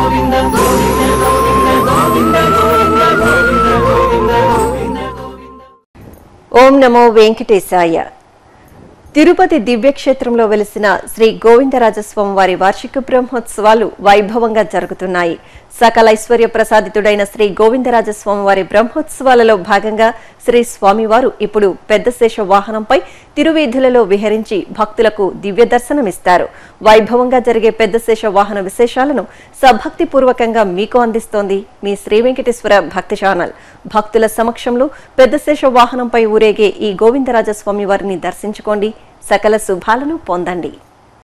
ఓం నమో వెంకటేశాయ తిరుపతి దివ్యక్షేత్రంలో వెలిసిన శ్రీ గోవిందరాజస్వామి వారి వార్షిక బ్రహ్మోత్సవాలు వైభవంగా జరుగుతున్నాయి సకల ఐశ్వర్య ప్రసాదితుడైన శ్రీ గోవిందరాజస్వామి వారి బ్రహ్మోత్సవాలలో భాగంగా శ్రీ స్వామివారు ఇప్పుడు పెద్ద శేష వాహనంపై తిరువీధులలో విహరించి భక్తులకు దివ్య దర్శనమిస్తారు వైభవంగా జరిగే పెద్ద శేష వాహన విశేషాలను సభక్తి పూర్వకంగా మీకు అందిస్తోంది మీ శ్రీ వెంకటేశ్వర భక్తి ఛానల్ భక్తుల సమక్షంలో పెద్ద శేష వాహనంపై ఊరేగే ఈ గోవిందరాజస్వామి వారిని దర్శించుకోండి సకల శుభాలను పొందండి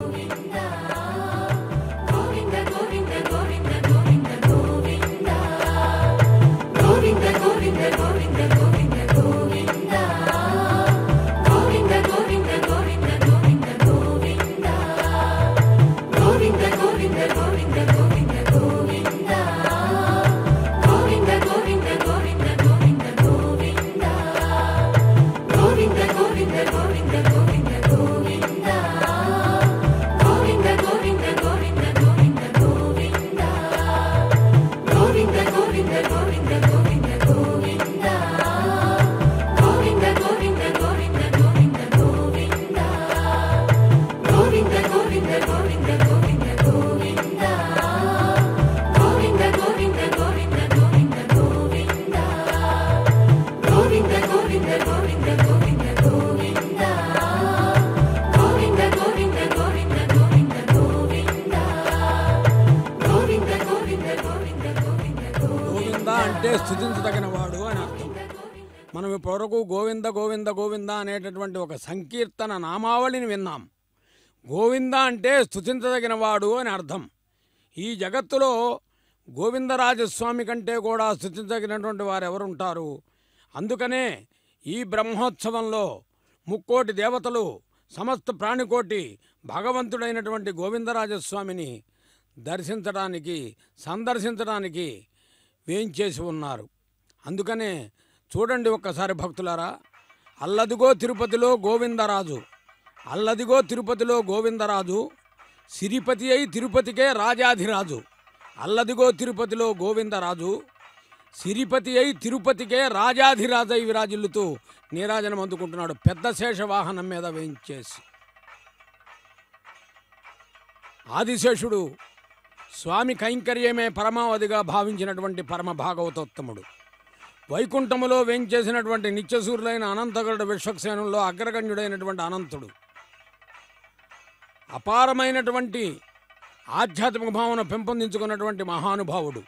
గోవింద అంటే స్థుతించదగిన వాడు అని అర్థం మనం ఇప్పటివరకు గోవింద గోవింద గోవింద అనేటటువంటి ఒక సంకీర్తన నామావళిని విన్నాం గోవింద అంటే స్థుతించదగిన వాడు అని అర్థం ఈ జగత్తులో గోవిందరాజస్వామి కంటే కూడా స్థుతించదగినటువంటి వారు ఎవరుంటారు అందుకనే ఈ బ్రహ్మోత్సవంలో ముక్కోటి దేవతలు సమస్త ప్రాణికోటి భగవంతుడైనటువంటి గోవిందరాజస్వామిని దర్శించడానికి సందర్శించడానికి వేయించేసి ఉన్నారు అందుకనే చూడండి ఒక్కసారి భక్తులారా అల్లదిగో తిరుపతిలో గోవిందరాజు అల్లదిగో తిరుపతిలో గోవిందరాజు సిరిపతి అయి తిరుపతికే రాజాధిరాజు అల్లదిగో తిరుపతిలో గోవిందరాజు సిరిపతి అయి తిరుపతికే రాజాధిరాజై విరాజిల్లుతూ నీరాజనం అందుకుంటున్నాడు పెద్ద శేష వాహనం మీద వేయించేసి ఆదిశేషుడు స్వామి కైంకర్యమే పరమావధిగా భావించినటువంటి పరమ భాగవతోత్తముడు వైకుంఠములో వేంచేసినటువంటి నిత్యసూరులైన అనంతగరుడు విశ్వక్సేనంలో అగ్రగణ్యుడైనటువంటి అనంతుడు అపారమైనటువంటి ఆధ్యాత్మిక భావన పెంపొందించుకున్నటువంటి మహానుభావుడు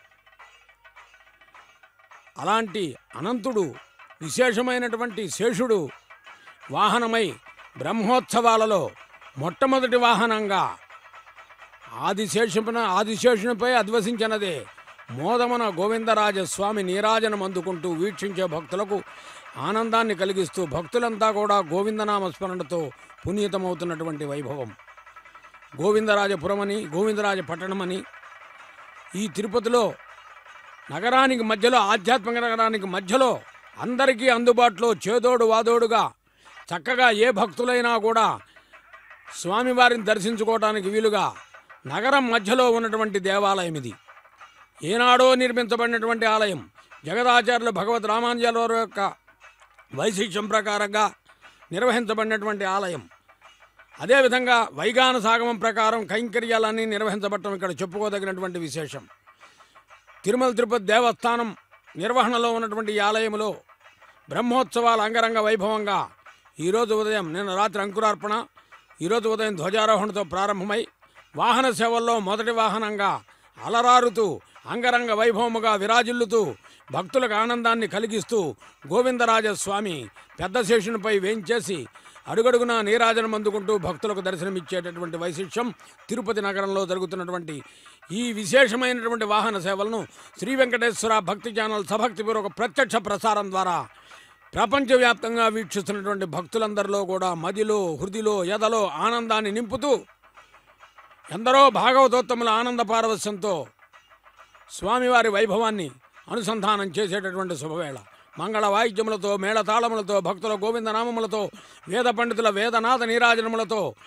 అలాంటి అనంతుడు విశేషమైనటువంటి శేషుడు వాహనమై బ్రహ్మోత్సవాలలో మొట్టమొదటి వాహనంగా ఆదిశేషున ఆదిశేషునిపై అద్వసించినదే మోదమన గోవిందరాజ స్వామి నీరాజనం అందుకుంటూ వీక్షించే భక్తులకు ఆనందాన్ని కలిగిస్తూ భక్తులంతా కూడా గోవిందనామ స్మరణతో పునీతమవుతున్నటువంటి వైభవం గోవిందరాజపురమని గోవిందరాజ పట్టణమని ఈ తిరుపతిలో నగరానికి మధ్యలో ఆధ్యాత్మిక నగరానికి మధ్యలో అందరికీ అందుబాటులో చేదోడు వాదోడుగా చక్కగా ఏ భక్తులైనా కూడా స్వామివారిని దర్శించుకోవడానికి వీలుగా నగరం మధ్యలో ఉన్నటువంటి దేవాలయం ఇది ఏనాడో నిర్మించబడినటువంటి ఆలయం జగదాచార్యులు భగవద్ రామానుజాల యొక్క వైశిష్యం ప్రకారంగా నిర్వహించబడినటువంటి ఆలయం అదేవిధంగా వైగాన సాగమం ప్రకారం కైంకర్యాలన్నీ నిర్వహించబడటం ఇక్కడ చెప్పుకోదగినటువంటి విశేషం తిరుమల తిరుపతి దేవస్థానం నిర్వహణలో ఉన్నటువంటి ఈ ఆలయంలో బ్రహ్మోత్సవాల అంగరంగ వైభవంగా ఈరోజు ఉదయం నిన్న రాత్రి అంకురార్పణ ఈరోజు ఉదయం ధ్వజారోహణతో ప్రారంభమై వాహన సేవల్లో మొదటి వాహనంగా అలరారుతూ అంగరంగ వైభవముగా విరాజిల్లుతూ భక్తులకు ఆనందాన్ని కలిగిస్తూ గోవిందరాజస్వామి పెద్ద శేషునిపై వేంచేసి అడుగడుగునా నీరాజనం అందుకుంటూ భక్తులకు దర్శనమిచ్చేటటువంటి వైశిష్యం తిరుపతి నగరంలో జరుగుతున్నటువంటి ఈ విశేషమైనటువంటి వాహన సేవలను శ్రీ వెంకటేశ్వర భక్తి ఛానల్ సభక్తిపూర్వక ప్రత్యక్ష ప్రసారం ద్వారా ప్రపంచవ్యాప్తంగా వీక్షిస్తున్నటువంటి భక్తులందరిలో కూడా మదిలో హృదిలో ఎదలో ఆనందాన్ని నింపుతూ ఎందరో భాగవతోత్తముల ఆనంద పారవస్యంతో స్వామివారి వైభవాన్ని అనుసంధానం చేసేటటువంటి శుభవేళ మంగళ వాయిద్యములతో మేళతాళములతో భక్తుల గోవింద నామములతో వేద పండితుల వేదనాథ నీరాజనములతో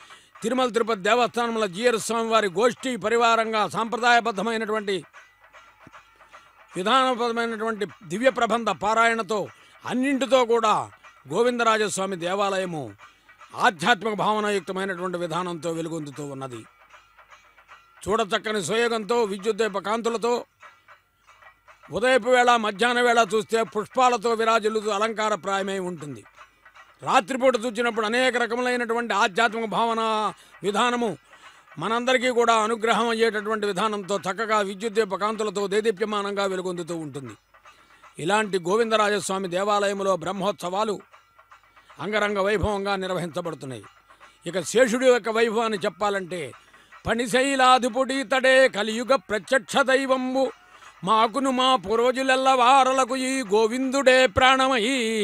తిరుమల తిరుపతి దేవస్థానంలో జిఆర్ స్వామి వారి గోష్ఠి పరివారంగా సాంప్రదాయబద్ధమైనటువంటి విధానపరమైనటువంటి దివ్య ప్రబంధ పారాయణతో అన్నింటితో కూడా గోవిందరాజస్వామి దేవాలయము ఆధ్యాత్మిక భావనాయుక్తమైనటువంటి విధానంతో వెలుగొందుతూ ఉన్నది చూడచక్కని సోయగంతో విద్యుద్దీప కాంతులతో ఉదయపు వేళ మధ్యాహ్న వేళ చూస్తే పుష్పాలతో విరాజిల్లుతూ అలంకారప్రాయమై ఉంటుంది రాత్రిపూట చూచినప్పుడు అనేక రకములైనటువంటి ఆధ్యాత్మిక భావన విధానము మనందరికీ కూడా అనుగ్రహం అయ్యేటటువంటి విధానంతో చక్కగా విద్యుద్దీప కాంతులతో దేదీప్యమానంగా వెలుగొందుతూ ఉంటుంది ఇలాంటి గోవిందరాజస్వామి దేవాలయంలో బ్రహ్మోత్సవాలు అంగరంగ వైభవంగా నిర్వహించబడుతున్నాయి ఇక శేషుడి యొక్క వైభవాన్ని చెప్పాలంటే పనిశైలాధిపుడి తడే కలియుగ ప్రత్యక్ష దైవంబు మాకును మా పూర్వజులెల్ల వారలకు ఈ గోవిందుడే ప్రాణమై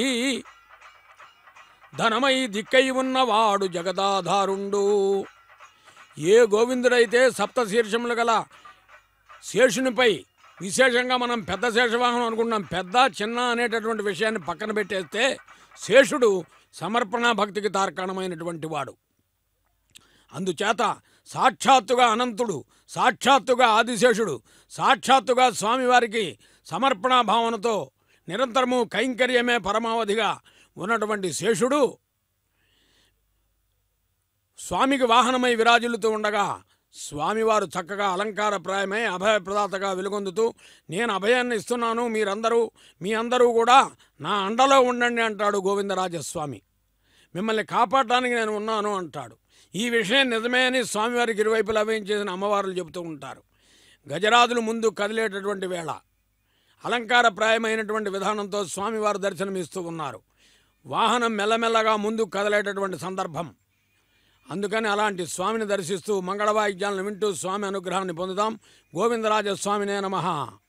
ధనమై దిక్కై ఉన్నవాడు జగదాధారుండు ఏ గోవిందుడైతే సప్త శీర్షములు గల శేషునిపై విశేషంగా మనం పెద్ద శేషవాహనం అనుకున్నాం పెద్ద చిన్న అనేటటువంటి విషయాన్ని పక్కన పెట్టేస్తే శేషుడు సమర్పణ భక్తికి తార్కాణమైనటువంటి వాడు అందుచేత సాక్షాత్తుగా అనంతుడు సాక్షాత్తుగా ఆదిశేషుడు సాక్షాత్తుగా స్వామివారికి సమర్పణ భావనతో నిరంతరము కైంకర్యమే పరమావధిగా ఉన్నటువంటి శేషుడు స్వామికి వాహనమై విరాజిల్లుతూ ఉండగా స్వామివారు చక్కగా అలంకారప్రాయమై అభయప్రదాతగా వెలుగొందుతూ నేను అభయాన్ని ఇస్తున్నాను మీరందరూ మీ అందరూ కూడా నా అండలో ఉండండి అంటాడు గోవిందరాజస్వామి మిమ్మల్ని కాపాడటానికి నేను ఉన్నాను అంటాడు ఈ విషయం నిజమే అని స్వామివారికి ఇరువైపులా చేసిన అమ్మవారులు చెబుతూ ఉంటారు గజరాజులు ముందు కదిలేటటువంటి వేళ అలంకారప్రాయమైనటువంటి విధానంతో స్వామివారు దర్శనమిస్తూ ఉన్నారు వాహనం మెల్లమెల్లగా ముందు కదలేటటువంటి సందర్భం అందుకని అలాంటి స్వామిని దర్శిస్తూ మంగళవాయిద్యాలను వింటూ స్వామి అనుగ్రహాన్ని పొందుదాం గోవిందరాజ స్వామినే నమః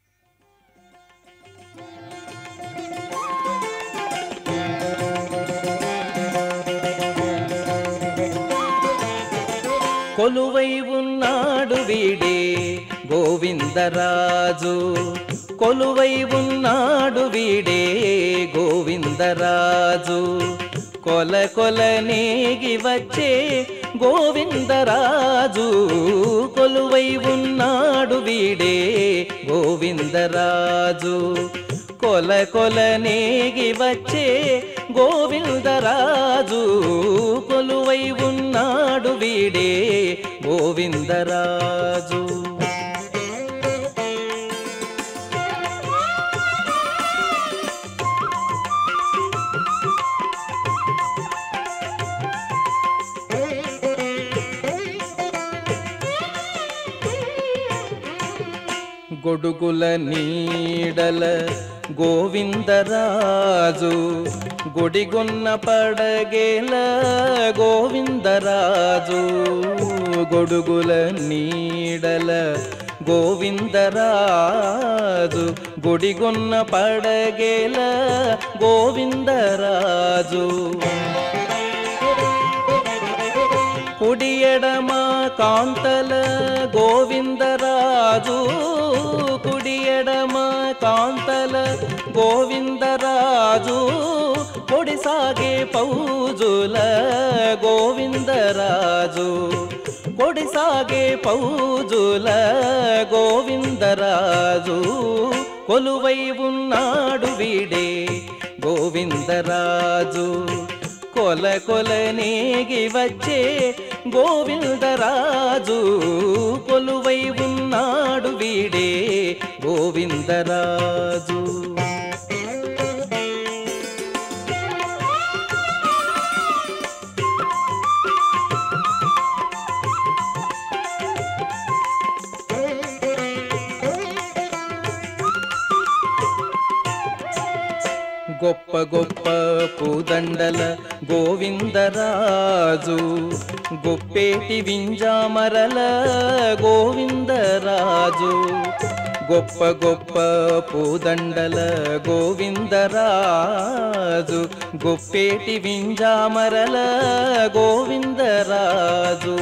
కొలువై ఉన్నాడు వీడే గోవిందరాజు కొలువై ఉన్నాడు వీడే గోవిందరాజు కొల కొల నేగి వచ్చే గోవిందరాజు కొలువై ఉన్నాడు వీడే గోవిందరాజు కొల కొల నేగి వచ్చే గోవిందరాజు కొలువై ఉన్నాడు వీడే గోవిందరాజు గొడుగుల నీడల గోవిందరాజు గుడిగొన్న పడగేల గోవిందరాజు గొడుగుల నీడల గోవిందరాజు గుడిగొన్న పడగేల గోవిందరాజు కుడి ఎడమ కాంతల గోవిందరాజు కుడి ఎడమ కాంతల గోవిందరాజు పొడి సాగే పౌజుల గోవిందరాజు కొడి సాగే పౌజుల గోవిందరాజు కొలువై ఉన్నాడు వీడే గోవిందరాజు కొల కొల నేగి వచ్చే గోవిందరాజు కొలువై ఉన్నాడు వీడే గోవిందరాజు గొప్ప గొప్ప పూదండల గోవిందరాజు గొప్పేటి వింజామరల గోవిందరాజు గొప్ప గొప్ప పూదండల గోవిందరాజు గొప్పేటి వింజామరల గోవిందరాజు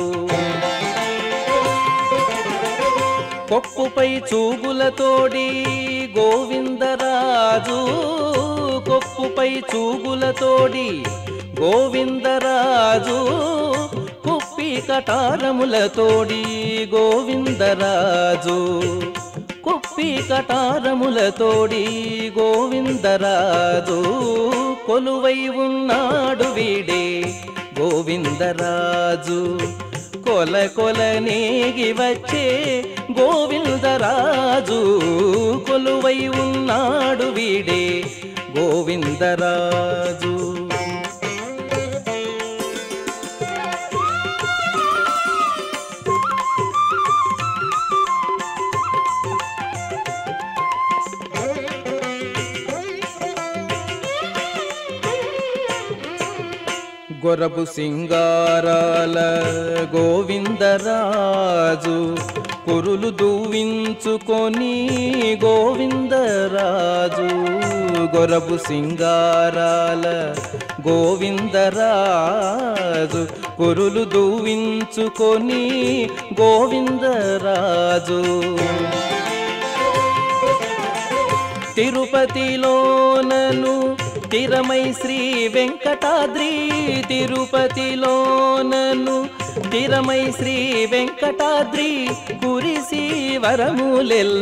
కొప్పుపై చూగులతోడి గోవిందరాజు కొప్పుపై చూగులతోడి గోవిందరాజు కుప్పి కటారములతోడి గోవిందరాజు కుప్పి కటారములతోడి గోవిందరాజు కొలువై ఉన్నాడు వీడే గోవిందరాజు కొల కొల నేగి వచ్చే గోవిందరాజు కొలువై ఉన్నాడు వీడే గోవిందరాజు గొరబు సింగారాల గోవిందరాజు కురులు దూవించుకొని గోవిందరాజు గొరబు సింగారాల గోవిందరాజు కురులు దూవించుకొని గోవిందరాజు తిరుపతిలోనను తిరమై శ్రీ వెంకటాద్రి తిరుపతిలోనను తిరమై శ్రీ వెంకటాద్రి కురిసి వరములెల్ల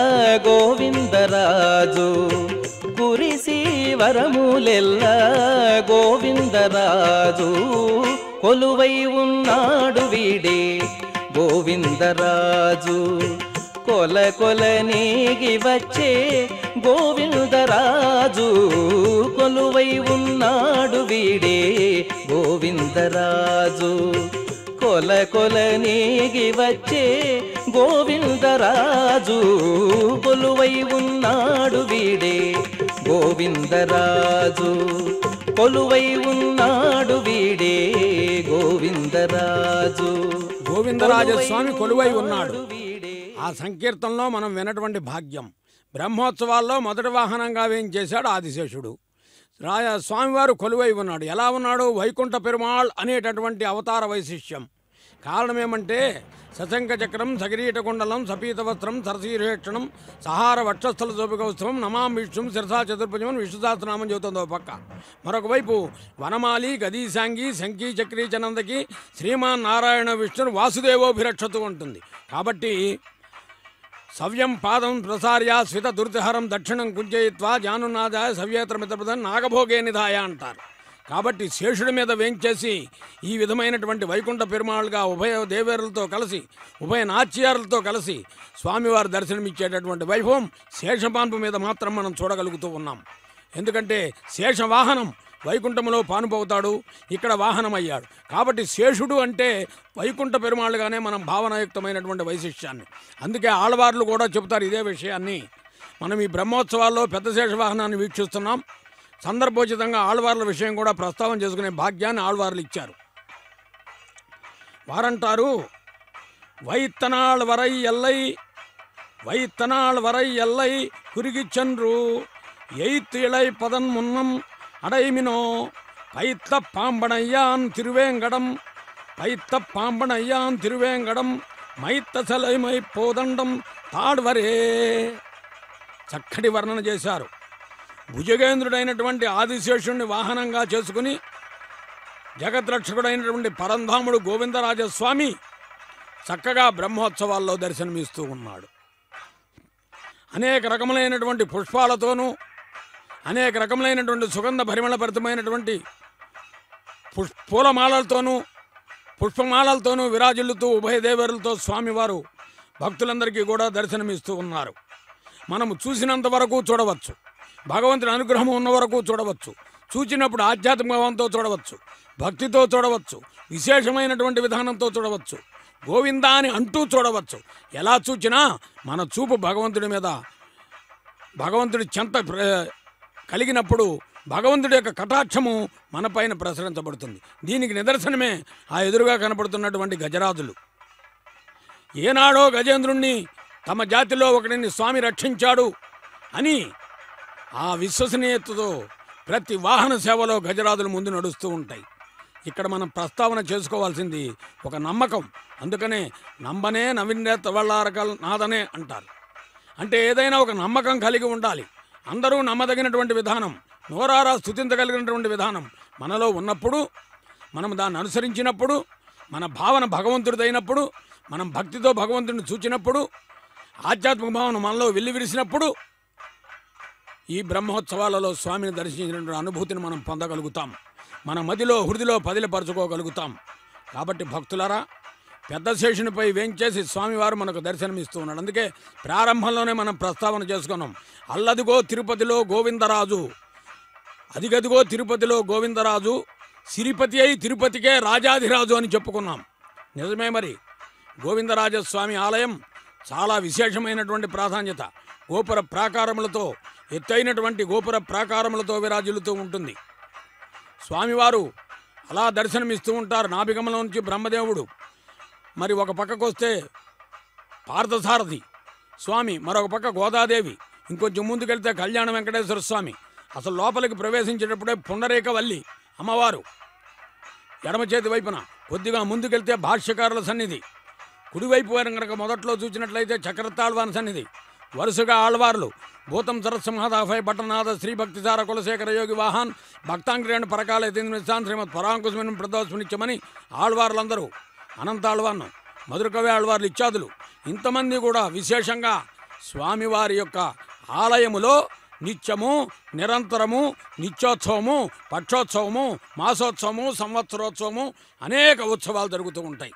గోవిందరాజు కురిసి వరములెల్ల గోవిందరాజు కొలువై ఉన్నాడు వీడే గోవిందరాజు కొల కొల నీగి వచ్చే గోవిందరాజు కొలువై ఉన్నాడు వీడే గోవిందరాజు కొల కొల నీగి వచ్చే గోవిందరాజు కొలువై ఉన్నాడు వీడే గోవిందరాజు కొలువై ఉన్నాడు వీడే గోవిందరాజు గోవిందరాజస్వామి కొలువై ఉన్నాడు వీడే ఆ సంకీర్తనలో మనం వినటువంటి భాగ్యం బ్రహ్మోత్సవాల్లో మొదటి వాహనంగా వేయించేశాడు ఆదిశేషుడు రాయ స్వామివారు కొలువై ఉన్నాడు ఎలా ఉన్నాడు వైకుంఠ పెరుమాళ్ అనేటటువంటి అవతార వైశిష్యం కారణం ఏమంటే సశంక చక్రం సగిరీట కుండలం సపీత వస్త్రం సరసీరేక్షణం సహార వక్షస్థల శోభికౌత్సవం నమాం విష్ణుం శిరసా చతుర్భుజం విష్ణు సహస్రనామం చెబుతుందో పక్క మరొక వైపు వనమాలి గదీశాంగి శంకి చక్రీ చనందకి శ్రీమాన్ నారాయణ విష్ణును వాసుదేవోభిరక్షతు ఉంటుంది కాబట్టి సవ్యం పాదం ప్రసార్య స్విత దుర్తిహరం దక్షిణం కుంచయిత్వా జానునాదాయ సవ్యేతర మిత్రపదం నాగభోగే నిధాయ అంటారు కాబట్టి శేషుడి మీద వేంచేసి ఈ విధమైనటువంటి వైకుంఠ పెరుమాళ్ళుగా ఉభయ దేవేరులతో కలిసి ఉభయ నాట్యారులతో కలిసి స్వామివారి దర్శనమిచ్చేటటువంటి వైభవం శేషపాన్పు మీద మాత్రం మనం చూడగలుగుతూ ఉన్నాం ఎందుకంటే శేషవాహనం వైకుంఠములో పానుపోతాడు ఇక్కడ వాహనం అయ్యాడు కాబట్టి శేషుడు అంటే వైకుంఠ పెరుమాళ్ళుగానే మనం భావనాయుక్తమైనటువంటి వైశిష్యాన్ని అందుకే ఆళ్వార్లు కూడా చెబుతారు ఇదే విషయాన్ని మనం ఈ బ్రహ్మోత్సవాల్లో పెద్ద శేష వాహనాన్ని వీక్షిస్తున్నాం సందర్భోచితంగా ఆళ్వార్ల విషయం కూడా ప్రస్తావన చేసుకునే భాగ్యాన్ని ఆళ్వార్లు ఇచ్చారు వారంటారు వైత్తనాళ్ వరై ఎల్లై வைத்தனாள் வரை எல்லை குறுகிச் சென்று எய்த்து இளை பதன் முன்னம் அடைமினோ பைத்த பாம்பனையான் திருவேங்கடம் பைத்த பாம்பனையான் திருவேங்கடம் మైత్త సలైమై పోదండం తాడ్వరే చక్కటి వర్ణన చేశారు భుజగేంద్రుడైనటువంటి ఆదిశేషుణ్ణి వాహనంగా చేసుకుని జగద్రక్షకుడైనటువంటి పరంధాముడు గోవిందరాజస్వామి చక్కగా బ్రహ్మోత్సవాల్లో దర్శనమిస్తూ ఉన్నాడు అనేక రకములైనటువంటి పుష్పాలతోనూ అనేక రకములైనటువంటి సుగంధ పరిమళభరితమైనటువంటి పుష్ పూలమాలలతోనూ పుష్పమాలలతోనూ విరాజిల్లుతూ ఉభయ దేవరులతో స్వామివారు భక్తులందరికీ కూడా దర్శనమిస్తూ ఉన్నారు మనము చూసినంత వరకు చూడవచ్చు భగవంతుని అనుగ్రహం ఉన్న వరకు చూడవచ్చు చూచినప్పుడు ఆధ్యాత్మిక భావంతో చూడవచ్చు భక్తితో చూడవచ్చు విశేషమైనటువంటి విధానంతో చూడవచ్చు గోవిందా అని అంటూ చూడవచ్చు ఎలా చూచినా మన చూపు భగవంతుడి మీద భగవంతుడి చెంత ప్ర- కలిగినప్పుడు భగవంతుడి యొక్క కటాక్షము మనపైన ప్రసరించబడుతుంది దీనికి నిదర్శనమే ఆ ఎదురుగా కనపడుతున్నటువంటి గజరాజులు ఏనాడో గజేంద్రుణ్ణి తమ జాతిలో ఒకడిని స్వామి రక్షించాడు అని ఆ విశ్వసనీయతతో ప్రతి వాహన సేవలో గజరాజులు ముందు నడుస్తూ ఉంటాయి ఇక్కడ మనం ప్రస్తావన చేసుకోవాల్సింది ఒక నమ్మకం అందుకనే నమ్మనే నవీనేత వల్లారకల్ నాదనే అంటారు అంటే ఏదైనా ఒక నమ్మకం కలిగి ఉండాలి అందరూ నమ్మదగినటువంటి విధానం నోరారా స్థుతించగలిగినటువంటి విధానం మనలో ఉన్నప్పుడు మనం దాన్ని అనుసరించినప్పుడు మన భావన భగవంతుడిదైనప్పుడు మనం భక్తితో భగవంతుడిని చూచినప్పుడు ఆధ్యాత్మిక భావన మనలో వెల్లివిరిసినప్పుడు ఈ బ్రహ్మోత్సవాలలో స్వామిని దర్శించినటువంటి అనుభూతిని మనం పొందగలుగుతాం మన మదిలో హృదిలో పదిలపరచుకోగలుగుతాం కాబట్టి భక్తులారా పెద్ద శేషునిపై వేంచేసి స్వామివారు మనకు దర్శనమిస్తూ ఉన్నాడు అందుకే ప్రారంభంలోనే మనం ప్రస్తావన చేసుకున్నాం అల్లదిగో తిరుపతిలో గోవిందరాజు అదిగదిగో తిరుపతిలో గోవిందరాజు సిరిపతి అయి తిరుపతికే రాజాధిరాజు అని చెప్పుకున్నాం నిజమే మరి గోవిందరాజస్వామి ఆలయం చాలా విశేషమైనటువంటి ప్రాధాన్యత గోపుర ప్రాకారములతో ఎత్తైనటువంటి గోపుర ప్రాకారములతో విరాజిల్లుతూ ఉంటుంది స్వామివారు అలా దర్శనమిస్తూ ఉంటారు నాభిగమలం నుంచి బ్రహ్మదేవుడు మరి ఒక పక్కకు వస్తే పార్థసారథి స్వామి మరొక పక్క గోదాదేవి ఇంకొంచెం ముందుకెళ్తే కళ్యాణ వెంకటేశ్వర స్వామి అసలు లోపలికి ప్రవేశించేటప్పుడే పుండరేక వల్లి అమ్మవారు ఎడమ చేతి వైపున కొద్దిగా ముందుకెళ్తే భాష్యకారుల సన్నిధి కుడివైపు వారం కనుక మొదట్లో చూసినట్లయితే చక్రతాళ్వాన్ సన్నిధి వరుసగా ఆళ్వార్లు భూతం సరస్సింహదాఫై పట్టనాథ శ్రీ భక్తిసార కులశేఖర యోగి వాహన్ భక్తాంగ్రేణ పరకాల యతీంద్రస్థాన్ శ్రీమద్ పరాంకుశమిని ప్రదోషమినిచ్చమని ఆళ్వార్లందరూ అనంతాళ్వార్ను మధురకవి ఆళ్వార్లు ఇత్యాదులు ఇంతమంది కూడా విశేషంగా స్వామివారి యొక్క ఆలయములో నిత్యము నిరంతరము నిత్యోత్సవము పక్షోత్సవము మాసోత్సవము సంవత్సరోత్సవము అనేక ఉత్సవాలు జరుగుతూ ఉంటాయి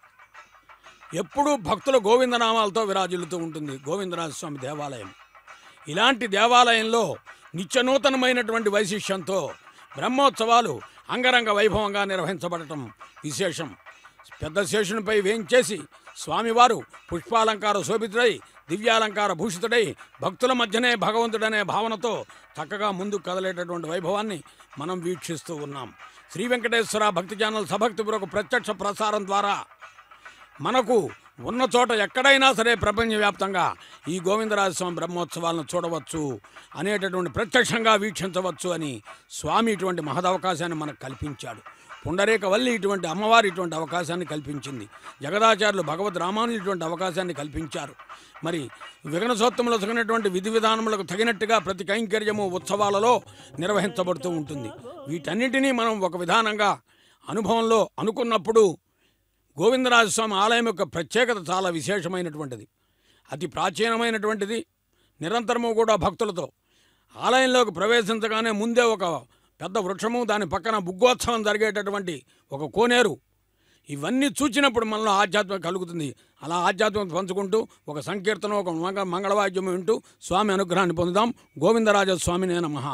ఎప్పుడూ భక్తుల గోవిందనామాలతో విరాజిల్లుతూ ఉంటుంది గోవిందరాజస్వామి దేవాలయం ఇలాంటి దేవాలయంలో నిత్యనూతనమైనటువంటి వైశిష్యంతో బ్రహ్మోత్సవాలు అంగరంగ వైభవంగా నిర్వహించబడటం విశేషం పెద్ద శేషునిపై వేయించేసి స్వామివారు పుష్పాలంకార శోభితుడై దివ్యాలంకార భూషితుడై భక్తుల మధ్యనే భగవంతుడనే భావనతో చక్కగా ముందుకు కదలేటటువంటి వైభవాన్ని మనం వీక్షిస్తూ ఉన్నాం శ్రీ వెంకటేశ్వర భక్తి ఛానల్ సభక్తిపురకు ప్రత్యక్ష ప్రసారం ద్వారా మనకు ఉన్న చోట ఎక్కడైనా సరే ప్రపంచవ్యాప్తంగా ఈ గోవిందరాజస్వామి బ్రహ్మోత్సవాలను చూడవచ్చు అనేటటువంటి ప్రత్యక్షంగా వీక్షించవచ్చు అని స్వామి ఇటువంటి మహదవకాశాన్ని మనకు కల్పించాడు పుండరేక వల్లి ఇటువంటి అమ్మవారి ఇటువంటి అవకాశాన్ని కల్పించింది జగదాచార్యులు భగవద్ రామానులు ఇటువంటి అవకాశాన్ని కల్పించారు మరి విఘ్నసోత్తములు తగినటువంటి విధి విధానములకు తగినట్టుగా ప్రతి కైంకర్యము ఉత్సవాలలో నిర్వహించబడుతూ ఉంటుంది వీటన్నిటినీ మనం ఒక విధానంగా అనుభవంలో అనుకున్నప్పుడు గోవిందరాజస్వామి ఆలయం యొక్క ప్రత్యేకత చాలా విశేషమైనటువంటిది అతి ప్రాచీనమైనటువంటిది నిరంతరము కూడా భక్తులతో ఆలయంలోకి ప్రవేశించగానే ముందే ఒక పెద్ద వృక్షము దాని పక్కన బుగ్గోత్సవం జరిగేటటువంటి ఒక కోనేరు ఇవన్నీ చూచినప్పుడు మనలో ఆధ్యాత్మిక కలుగుతుంది అలా ఆధ్యాత్మిక పంచుకుంటూ ఒక సంకీర్తన ఒక మంగ మంగళవాద్యం వింటూ స్వామి అనుగ్రహాన్ని పొందుదాం గోవిందరాజస్వామినే నమః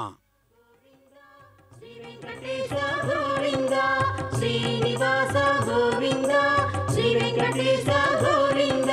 వెంకటేశ గోవింద శ్రీనివాస గోవింద శ్రీ వెంకటేశ గోవింద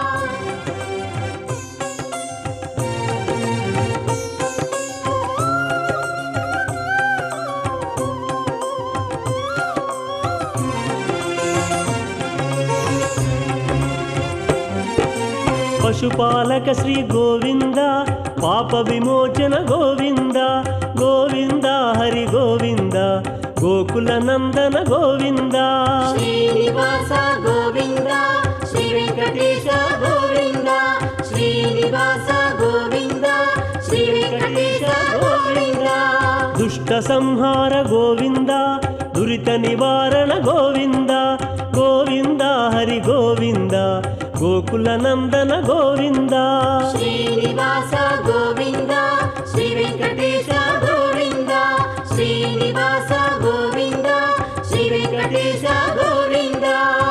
పశుపాలక శ్రీ గోవింద పాప విమోచన గోవింద గోవింద హరి గోవింద గోకుల నందన గోవింద శ్రీనివాస గోవింద శ్రీ వెంకటేశ గోవింద శ్రీనివాస గోవింద శ్రీ వెంకటేశ గోవింద దుష్ట సంహార గోవింద దురిత నివారణ గోవింద గోవింద హరి గోవింద గోకుల నందన గోవింద శ్రీనివాస గోవింద శ్రీ వెంకటేశ గోవింద శ్రీనివాస గోవింద శ్రీ వెంకటేశ గోవింద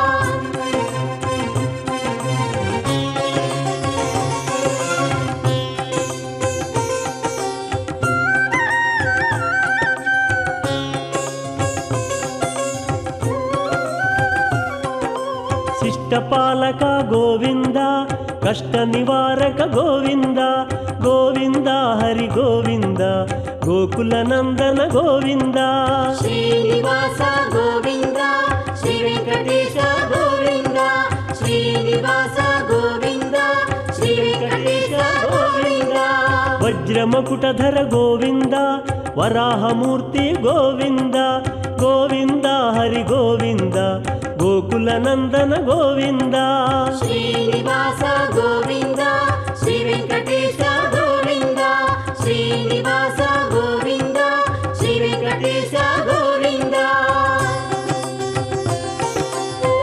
శిష్టపాలక గోవింద కష్ట నివారక గోవింద గోవింద హరి గోవింద గోకుల నందన గోవింద శ్రీనివాస గోవింద శ్రీ వెంకటేశ గోవింద శ్రీనివాస గోవింద శ్రీ వెంకటేశ గోవింద వజ్రమకుటధర గోవింద వరాహమూర్తి గోవింద గోవింద హరి గోవింద గోకుల నందన గోవింద శ్రీనివాస గోవింద శ్రీ వెంకటేశ గోవింద శ్రీనివాస గోవింద శ్రీ వెంకటేశ గోవింద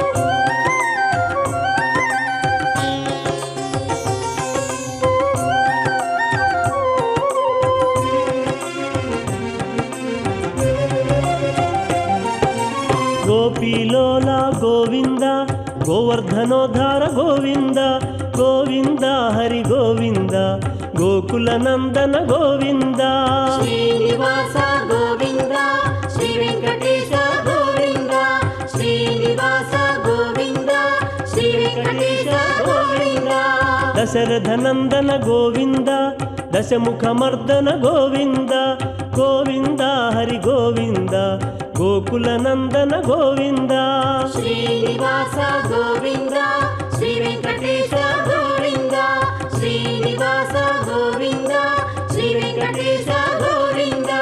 గోవర్ధనోద్ధార గోవింద గోవింద హరి గోవింద గోకుల నందన గోవింద శ్రీనివాస గోవింద శ్రీ వెంకటేశ గోవింద శ్రీనివాస గోవింద శ్రీ వెంకటేశ గోవింద దశరథ నందన గోవింద దశముఖమర్దన గోవింద గోవింద హరి గోవింద గోకుల నందన గోవింద శ్రీనివాస గోవింద శ్రీ వెంకటేశ గోవింద శ్రీనివాస గోవింద శ్రీ వెంకటేశ గోవింద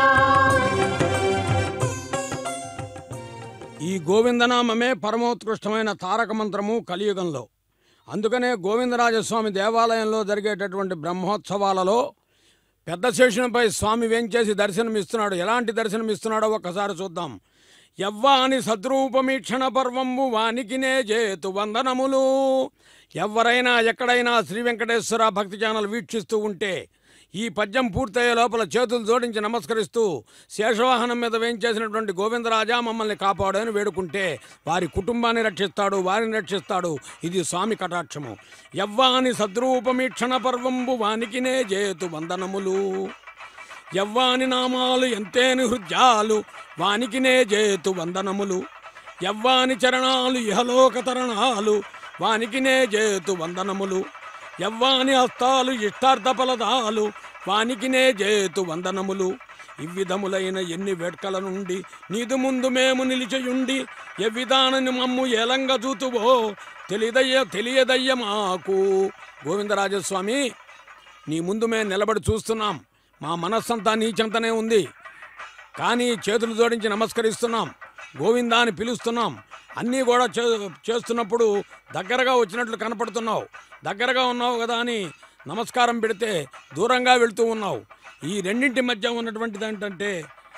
ఈ గోవిందనామమే పరమోత్కృష్టమైన తారక మంత్రము కలియుగంలో అందుకనే గోవిందరాజస్వామి దేవాలయంలో జరిగేటటువంటి బ్రహ్మోత్సవాలలో పెద్ద శేషునిపై స్వామి వేంచేసి దర్శనమిస్తున్నాడు ఎలాంటి దర్శనమిస్తున్నాడో ఒక్కసారి చూద్దాం ఎవ్వాని సద్రూపమీక్షణ పర్వంబు వానికినే జేతు వందనములు ఎవరైనా ఎక్కడైనా శ్రీ వెంకటేశ్వర భక్తి ఛానల్ వీక్షిస్తూ ఉంటే ఈ పద్యం పూర్తయ్యే లోపల చేతులు జోడించి నమస్కరిస్తూ శేషవాహనం మీద వేయించేసినటువంటి గోవిందరాజా మమ్మల్ని కాపాడు అని వేడుకుంటే వారి కుటుంబాన్ని రక్షిస్తాడు వారిని రక్షిస్తాడు ఇది స్వామి కటాక్షము ఎవ్వాని సద్రూపమీక్షణ పర్వంబు వానికినే జేతు వందనములు ఎవ్వాని నామాలు ఎంతేని హృద్యాలు వానికినే జేతు వందనములు ఎవ్వాని చరణాలు ఇహలోక తరణాలు వానికినే జేతు వందనములు ఎవ్వాని హస్తాలు ఇష్టార్థ ఫలదాలు వానికినే జేతు వందనములు ఇవ్విధములైన ఎన్ని వేట్కల నుండి నీదు ముందు మేము నిలిచియుండి ఎవ్విధానని మమ్ము ఏలంగా చూతువో తెలియదయ్య తెలియదయ్య మాకు గోవిందరాజస్వామి నీ ముందు మేము నిలబడి చూస్తున్నాం మా మనస్సంతా నీ చెంతనే ఉంది కానీ చేతులు జోడించి నమస్కరిస్తున్నాం గోవిందా అని పిలుస్తున్నాం అన్నీ కూడా చే చేస్తున్నప్పుడు దగ్గరగా వచ్చినట్లు కనపడుతున్నావు దగ్గరగా ఉన్నావు కదా అని నమస్కారం పెడితే దూరంగా వెళ్తూ ఉన్నావు ఈ రెండింటి మధ్య ఉన్నటువంటిది ఏంటంటే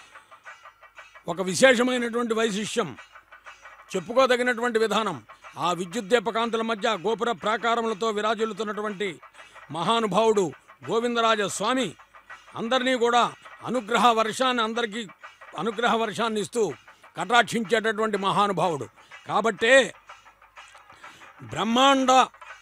ఒక విశేషమైనటువంటి వైశిష్యం చెప్పుకోదగినటువంటి విధానం ఆ విద్యుత్ దీపకాంతుల మధ్య గోపుర ప్రాకారములతో విరాజిల్లుతున్నటువంటి మహానుభావుడు గోవిందరాజ స్వామి అందరినీ కూడా అనుగ్రహ వర్షాన్ని అందరికీ అనుగ్రహ వర్షాన్ని ఇస్తూ కటాక్షించేటటువంటి మహానుభావుడు కాబట్టే బ్రహ్మాండ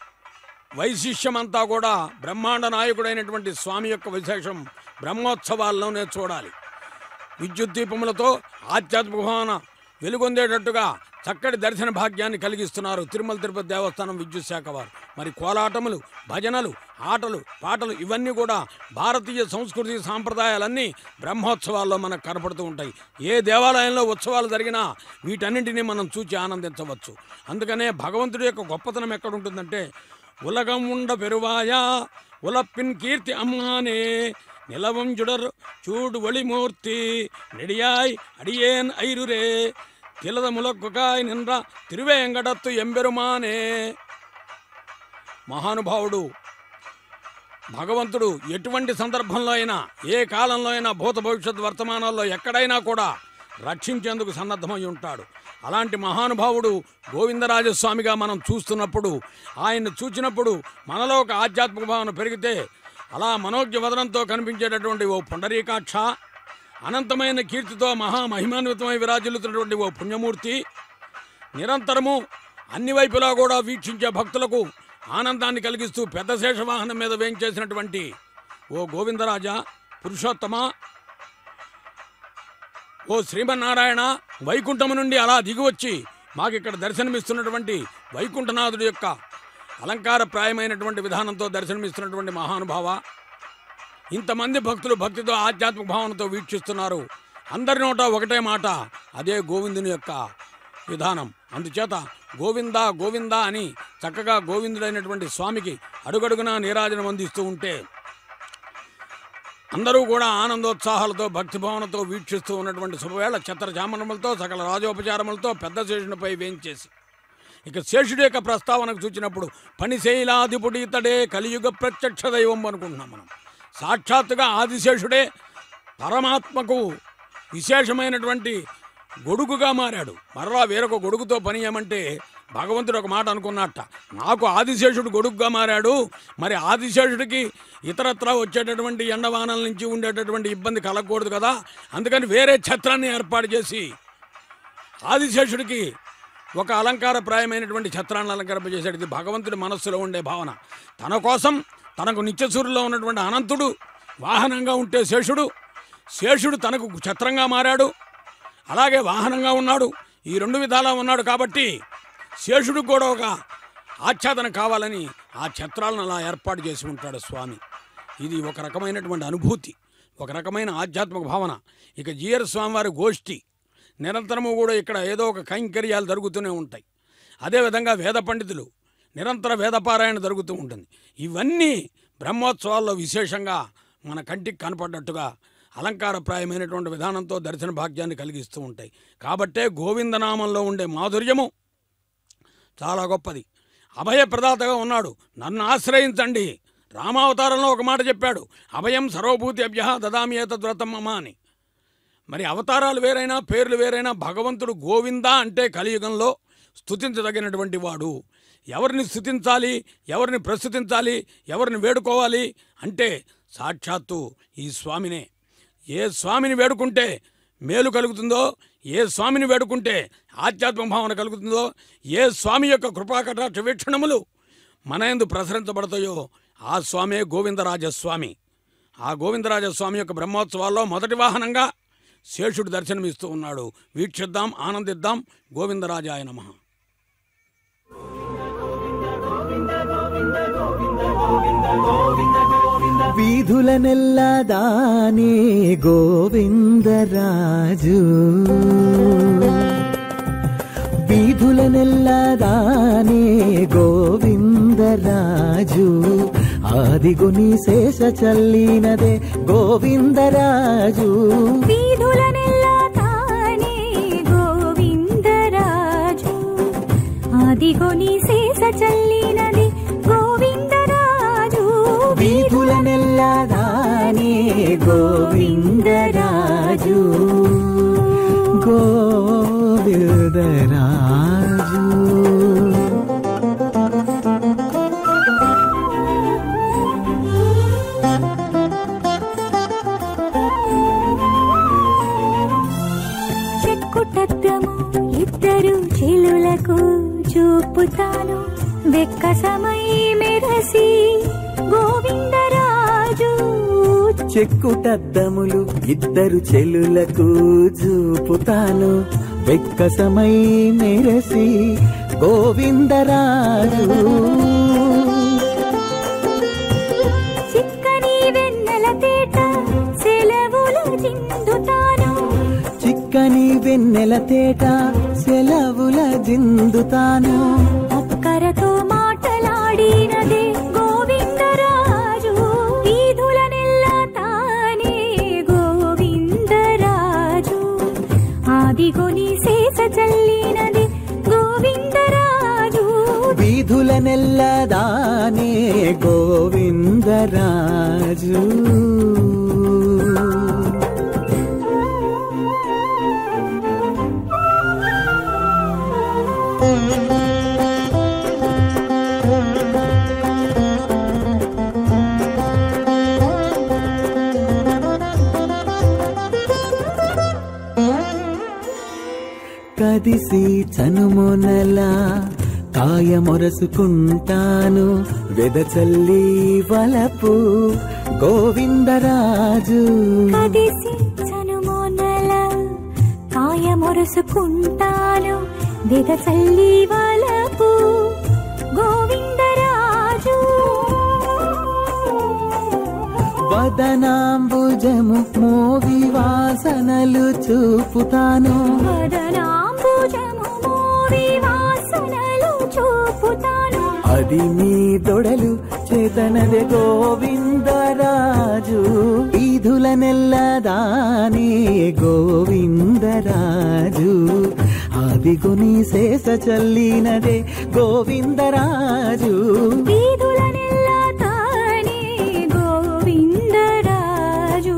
వైశిష్యమంతా కూడా బ్రహ్మాండ నాయకుడైనటువంటి స్వామి యొక్క విశేషం బ్రహ్మోత్సవాల్లోనే చూడాలి విద్యుత్ దీపములతో ఆధ్యాత్మిక భావన వెలుగొందేటట్టుగా చక్కటి దర్శన భాగ్యాన్ని కలిగిస్తున్నారు తిరుమల తిరుపతి దేవస్థానం విద్యుత్ శాఖ వారు మరి కోలాటములు భజనలు ఆటలు పాటలు ఇవన్నీ కూడా భారతీయ సంస్కృతి సాంప్రదాయాలన్నీ బ్రహ్మోత్సవాల్లో మనకు కనపడుతూ ఉంటాయి ఏ దేవాలయంలో ఉత్సవాలు జరిగినా వీటన్నింటినీ మనం చూచి ఆనందించవచ్చు అందుకనే భగవంతుడి యొక్క గొప్పతనం ఎక్కడుంటుందంటే ఉలగం ఉండ పెరువాయా ఉలప్పిన్ కీర్తి అమ్మానే நிலவும் சுடர் சூடு ஒளிமூர்த்தி நெடியாய் அடியேன் ஐருரே திலத முலக்குకాయ్ నింద్ర తిరువేంకటత్తు ఎంబెరుమానే మహానుభావుడు భగవంతుడు ఎటువంటి సందర్భంలో అయినా ఏ కాలంలో అయినా భూత భవిష్యత్ వర్తమానాల్లో ఎక్కడైనా కూడా రక్షించేందుకు సన్నద్ధమై ఉంటాడు అలాంటి మహానుభావుడు గోవిందరాజస్వామిగా మనం చూస్తున్నప్పుడు ఆయన్ని చూచినప్పుడు మనలో ఒక ఆధ్యాత్మిక భావన పెరిగితే అలా మనోజ్ఞ వదనంతో కనిపించేటటువంటి ఓ పుండరీకాక్ష అనంతమైన కీర్తితో మహామహిమాన్వితమై విరాజిల్లుతున్నటువంటి ఓ పుణ్యమూర్తి నిరంతరము అన్ని వైపులా కూడా వీక్షించే భక్తులకు ఆనందాన్ని కలిగిస్తూ పెద్ద శేషవాహనం మీద వేయించేసినటువంటి ఓ గోవిందరాజా పురుషోత్తమ ఓ శ్రీమన్నారాయణ వైకుంఠము నుండి అలా దిగివచ్చి మాకు ఇక్కడ దర్శనమిస్తున్నటువంటి వైకుంఠనాథుడి యొక్క అలంకార ప్రాయమైనటువంటి విధానంతో దర్శనమిస్తున్నటువంటి మహానుభావ ఇంతమంది భక్తులు భక్తితో ఆధ్యాత్మిక భావనతో వీక్షిస్తున్నారు అందరి నోట ఒకటే మాట అదే గోవిందుని యొక్క విధానం అందుచేత గోవింద గోవింద అని చక్కగా గోవిందుడైనటువంటి స్వామికి అడుగడుగునా నీరాజనం అందిస్తూ ఉంటే అందరూ కూడా ఆనందోత్సాహాలతో భక్తిభావనతో వీక్షిస్తూ ఉన్నటువంటి శుభవేళ ఛత్ర చామరములతో సకల రాజోపచారములతో పెద్ద శేషునిపై వేయించేసి ఇక శేషుడి యొక్క ప్రస్తావనకు చూచినప్పుడు పనిశైలాధిపుడి ఇతడే కలియుగ ప్రత్యక్ష దైవం అనుకుంటున్నాం మనం సాక్షాత్తుగా ఆదిశేషుడే పరమాత్మకు విశేషమైనటువంటి గొడుగుగా మారాడు మరలా వేరొక గొడుగుతో పని ఏమంటే భగవంతుడు ఒక మాట అనుకున్నట్ట నాకు ఆదిశేషుడు గొడుగుగా మారాడు మరి ఆదిశేషుడికి ఇతరత్రా వచ్చేటటువంటి ఎండవానల నుంచి ఉండేటటువంటి ఇబ్బంది కలగకూడదు కదా అందుకని వేరే ఛత్రాన్ని ఏర్పాటు చేసి ఆదిశేషుడికి ఒక అలంకారప్రాయమైనటువంటి ఛత్రాన్ని అలంకరింపజేశాడు ఇది భగవంతుడి మనస్సులో ఉండే భావన తన కోసం తనకు నిత్యసూరులో ఉన్నటువంటి అనంతుడు వాహనంగా ఉంటే శేషుడు శేషుడు తనకు ఛత్రంగా మారాడు అలాగే వాహనంగా ఉన్నాడు ఈ రెండు విధాలా ఉన్నాడు కాబట్టి శేషుడికి కూడా ఒక ఆచ్ఛాదన కావాలని ఆ ఛత్రాలను అలా ఏర్పాటు చేసి ఉంటాడు స్వామి ఇది ఒక రకమైనటువంటి అనుభూతి ఒక రకమైన ఆధ్యాత్మిక భావన ఇక జీఆర్ స్వామివారి గోష్ఠి నిరంతరము కూడా ఇక్కడ ఏదో ఒక కైంకర్యాలు జరుగుతూనే ఉంటాయి అదేవిధంగా వేద పండితులు నిరంతర వేదపారాయణ జరుగుతూ ఉంటుంది ఇవన్నీ బ్రహ్మోత్సవాల్లో విశేషంగా మన కంటికి కనపడ్డట్టుగా అలంకారప్రాయమైనటువంటి విధానంతో దర్శన భాగ్యాన్ని కలిగిస్తూ ఉంటాయి కాబట్టే గోవిందనామంలో ఉండే మాధుర్యము చాలా గొప్పది అభయప్రదాతగా ఉన్నాడు నన్ను ఆశ్రయించండి రామావతారంలో ఒక మాట చెప్పాడు అభయం సర్వభూతి అభ్య దదామి ఏతద్వ్రతం మమ అని మరి అవతారాలు వేరైనా పేర్లు వేరైనా భగవంతుడు గోవింద అంటే కలియుగంలో స్తుతించదగినటువంటి వాడు ఎవరిని స్తుతించాలి ఎవరిని ప్రస్తుతించాలి ఎవరిని వేడుకోవాలి అంటే సాక్షాత్తు ఈ స్వామినే ఏ స్వామిని వేడుకుంటే మేలు కలుగుతుందో ఏ స్వామిని వేడుకుంటే ఆధ్యాత్మ భావన కలుగుతుందో ఏ స్వామి యొక్క కృపాకటాక్ష వీక్షణములు మన ఎందు ప్రసరించబడతాయో ఆ స్వామే గోవిందరాజస్వామి ఆ గోవిందరాజస్వామి యొక్క బ్రహ్మోత్సవాల్లో మొదటి వాహనంగా శేషుడు దర్శనమిస్తూ ఉన్నాడు వీక్షిద్దాం ఆనందిద్దాం గోవిందరాజాయ నమః వీధుల నెల్లదానే గోవిందరాజు వీధుల నెల్లదానే గోవిందరాజు ఆదిగుని శేష చల్లినదే గోవిందరాజు వీధులనెల్లా తానే గోవిందరాజు ఆదిగొని శేష చల్లినది గోవిందరాజు వీధుల నెల్లదానే గోవిందరాజు గోవిందరాజు చెక్కుటద్దము ఇద్దరు చెలులకు చూపుతాను వెక్కసమై మెరసి గోవిందరాజు చెక్కుటద్దములు ఇద్దరు చెల్లులకు చూపుతాను వెక్కసమై మెరసి గోవిందరాజు చిక్కని వెన్నెల తేట సెలవులు చిందుతాను చిక్కని వెన్నెల తేట సెలవుల జిందుతాను అక్కరతో మాటలాడినదే గోవిందరాజు వీధులనెల్లా తానే గోవిందరాజు ఆదిగొని శేష చల్లినది గోవిందరాజు వీధుల నెల్లదానే గోవిందరాజు కదిసి చనుమొనల కాయమొరసుకుంటాను వెదచల్లి వలపు గోవిందరాజు కదిసి చనుమోనల కాయమొరసుకుంటాను వెద చల్లి వలపు గోవిందరాజు వదనాంబుజము మోవి వాసనలు చూపుతాను వదనాంబుజము మోవి వాసనలు చూపుతాను అది నీ దొడలు చేతనదే గోవిందరాజు ఈధుల నెల్లదానే గోవిందరాజు ఆదిగుని శేష చల్లినదే గోవిందరాజు వీధులనెల్లా తానే గోవిందరాజు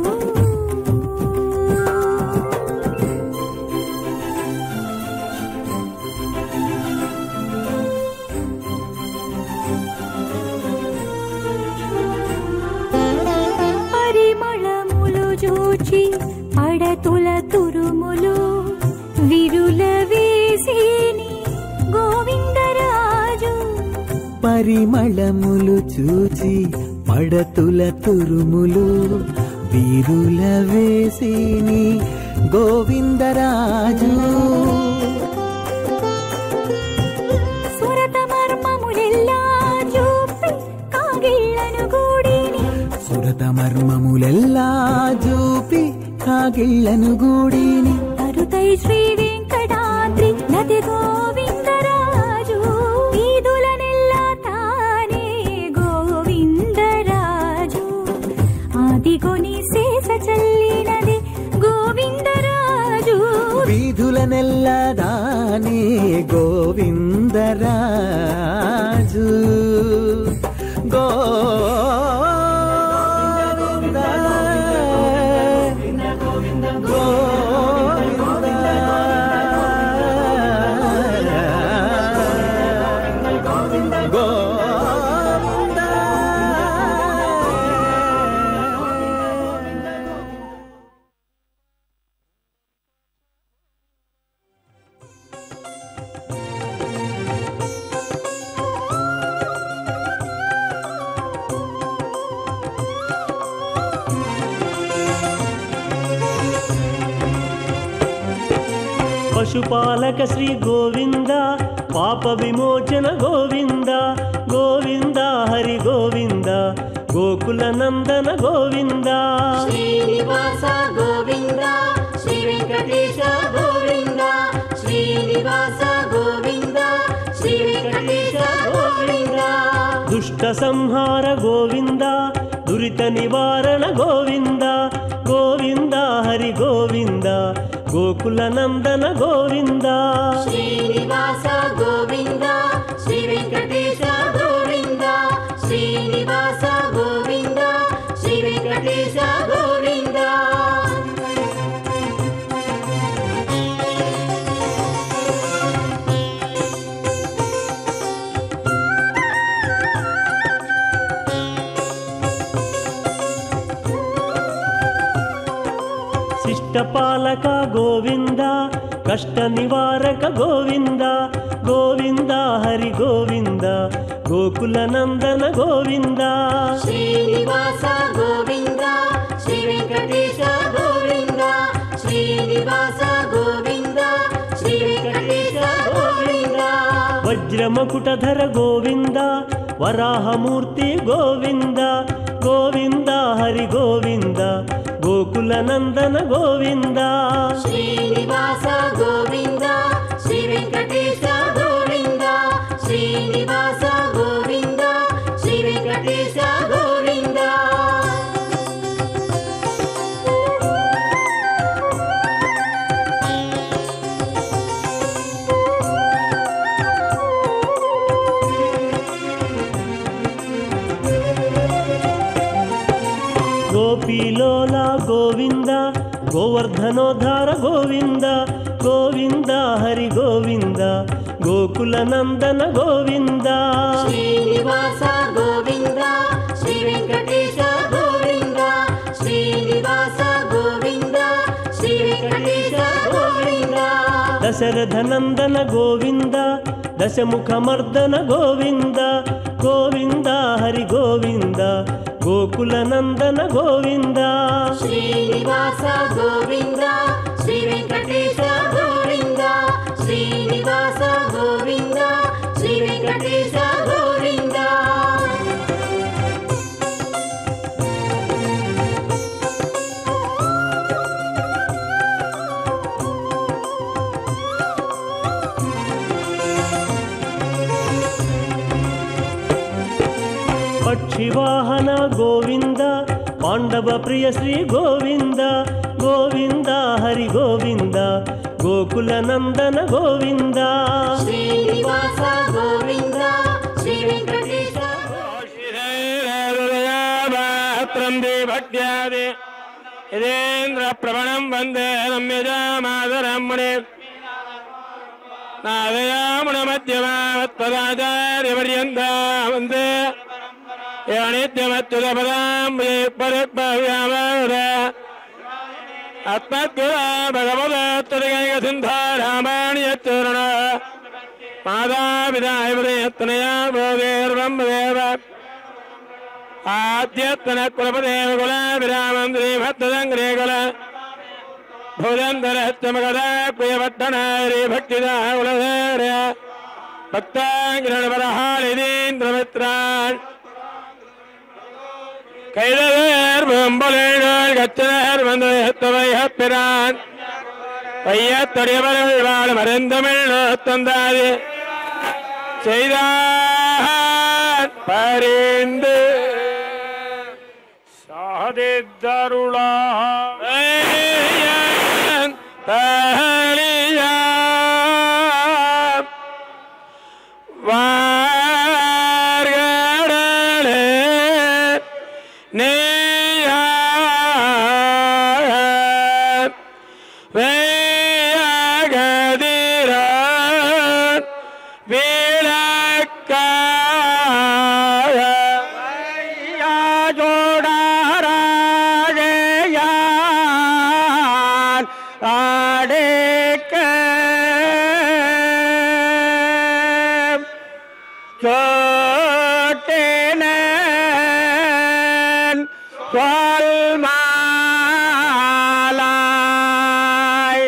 పరిమళములు జూచి పడతుల తురుములు విరుల వేసిని పరిమళములు చూచి పడతుల తురుములు వీరుల వేసిని గోవిందరాజు సురత మర్మములెల్లా చూపి కాగిళ్ళను గూడిని సురత మర్మములెల్లా చూపి కాగిళ్ళను గూడిని తరుతై శ్రీ వెంకటాద్రి నది గోవిందరాజు వీధులనెల్లా తానే గోవిందరాజు ఆదిగొని శేష చల్లినది గోవిందరాజు వీధులనెల్లదానే గోవిందరాజు గోవింద గోవింద గోవింద పశుపాలక శ్రీ గోవింద పాప విమోచన గోవింద గోవింద హరి గోవింద గోకుల నందన గోవింద శ్రీనివాస గోవింద శ్రీ వెంకటేశ గోవింద శ్రీనివాస గోవింద శ్రీ వెంకటేశ గోవింద దుష్ట సంహార గోవింద దురిత నివారణ గోవింద గోవింద హరి గోవింద గోకుల నందన గోవింద శ్రీనివాస గోవింద శ్రీ వెంకటేశ గోవింద శ్రీనివాస గోవింద శ్రీ వెంకటేశ గోవింద శిష్టపాలక గోవింద కష్ట నివారక గోవింద గోవింద హరి గోవింద గోకుల నందన గోవింద శ్రీనివాస గోవింద శ్రీ వెంకటేశ గోవింద శ్రీనివాస గోవింద శ్రీ వెంకటేశ గోవింద వజ్రమకుటధర గోవింద వరాహమూర్తి గోవింద గోవింద హరి గోవింద గోకుల నందన గోవింద శ్రీనివాస గోవింద శ్రీ వెంకటేశ గోవింద శ్రీనివాస గోవింద శ్రీ వెంకటేశ గోవింద గోపీలోల గోవింద గోవర్ధనోద్ధార గోవింద గోవింద హరి గోవింద గోకుల నందన గోవింద శ్రీనివాస గోవింద శ్రీ వెంకటేశ గోవింద శ్రీనివాస గోవింద శ్రీ వెంకటేశ గోవింద దశరథ నందన గోవింద దశముఖమర్దన గోవింద గోవింద హరి గోవింద గోకుల నందన గోవింద శ్రీనివాస గోవింద శ్రీ వెంకటేశ గోవింద శ్రీనివాస గోవింద శ్రీ వెంకటేశ గోవింద పక్షివాహన గోవింద పాండవ ప్రియ శ్రీ గోవింద గోవింద హరి గోవింద గోకుల నందన గోవింద శ్రీనివాస గోవింద శ్రీ వెంకటేశ భట్యాది ఇదేంద్ర ప్రవణం వందే రమ్యజామాదరం ముని నాదయామున మధ్యమాత్పదాచార్యపర్యంతా వందే నిత్యమత్యుతపదాం పరపవ్యామర ఆత్మజ్ఞ భగవదత్తుడిగైక సింధ రామాణ్యచరణ మాతాపితాయ ప్రయత్నయా భోగేర్బ్రహ్మదేవ ఆద్యత్న కులపదేవ కుల విరామం శ్రీభద్రంగ్రే కుల భుజంధరమగదా ప్రియపట్టణారి భక్తిదా కులధేర ഭക്താഗ്രഹണപരഹാളിതീന്ദ്രമിത്രാൻ കൈതവേർ മുമ്പലേഴാൾ കച്ചനേർ വന്നവയപ്പിരാൻ പയ്യത്തൊടിയവരൾ വാൾ മരന്തമിഴ് ചെയ്താൻ പരീന്ത് സാധിത്തരുള വാർഗടലേ നീയാൻ വേഗതിരാൻ വിളക്കായോടാരാജയാൻ ആടേക്ക ചോട്ടേനൻ സ്വാൽമാലായി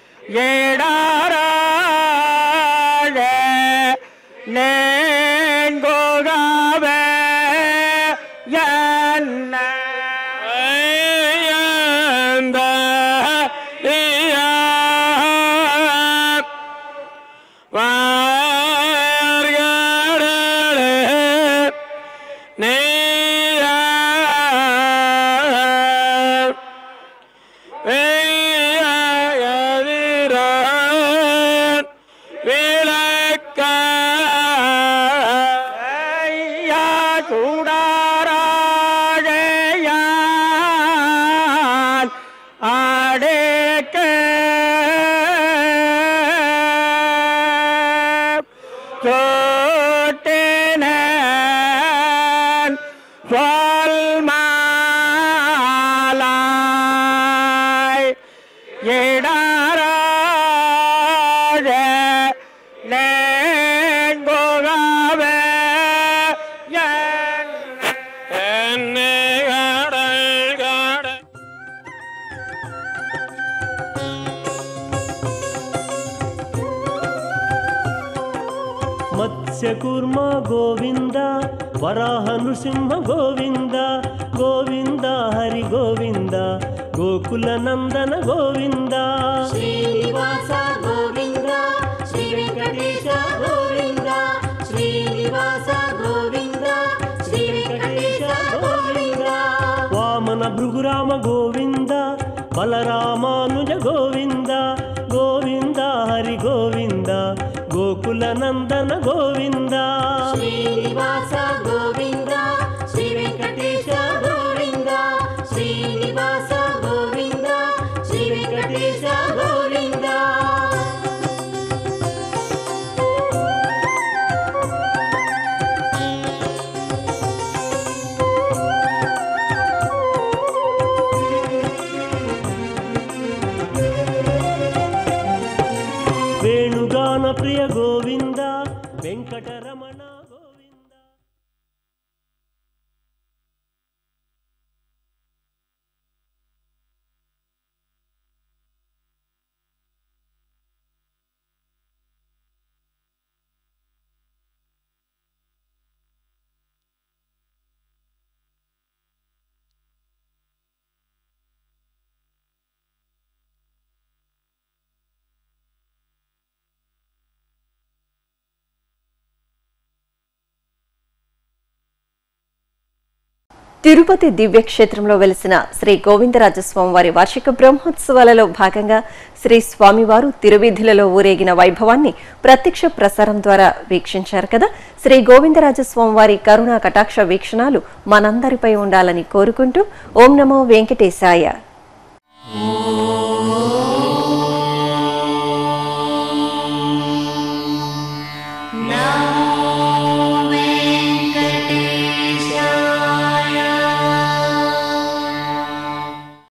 എടാരാഴ നേങ്കോകാവേ എന്ന ചൂടാരാജയാൻ ആടേക്ക ചോട്ടേനൻ സ്വാൽമാലായി എടാരാജ നേങ്കോകാവേ എന്നെ കടൽ കടൽ మత్స్యకూర్మ గోవింద వరాహ నృసింహ గోవింద గోవింద హరి గోవింద గోకుల నందన గోవింద శ్రీనివాస గోవింద శ్రీ వెంకటేశ గోవింద శ్రీనివాస గోవింద శ్రీ వెంకటేశ గోవింద వామన భృగురామ గోవింద బలరామానుజ గోవింద గోవింద హరి గోవింద గోకుల నందన గోవింద శ్రీనివాస గోవింద శ్రీ వెంకటేశ గోవింద శ్రీనివాస గోవింద శ్రీ వెంకటేశ గోవింద వేణుగాన ప్రియ గోవింద వెంకటరమణ గోవింద తిరుపతి దివ్యక్షేత్రంలో వెలిసిన శ్రీ గోవిందరాజస్వామి వారి వార్షిక బ్రహ్మోత్సవాలలో భాగంగా శ్రీ స్వామివారు తిరువీధులలో ఊరేగిన వైభవాన్ని ప్రత్యక్ష ప్రసారం ద్వారా వీక్షించారు కదా శ్రీ గోవిందరాజస్వామి వారి కరుణా కటాక్ష వీక్షణాలు మనందరిపై ఉండాలని కోరుకుంటూ ఓం నమో వెంకటేశాయ నా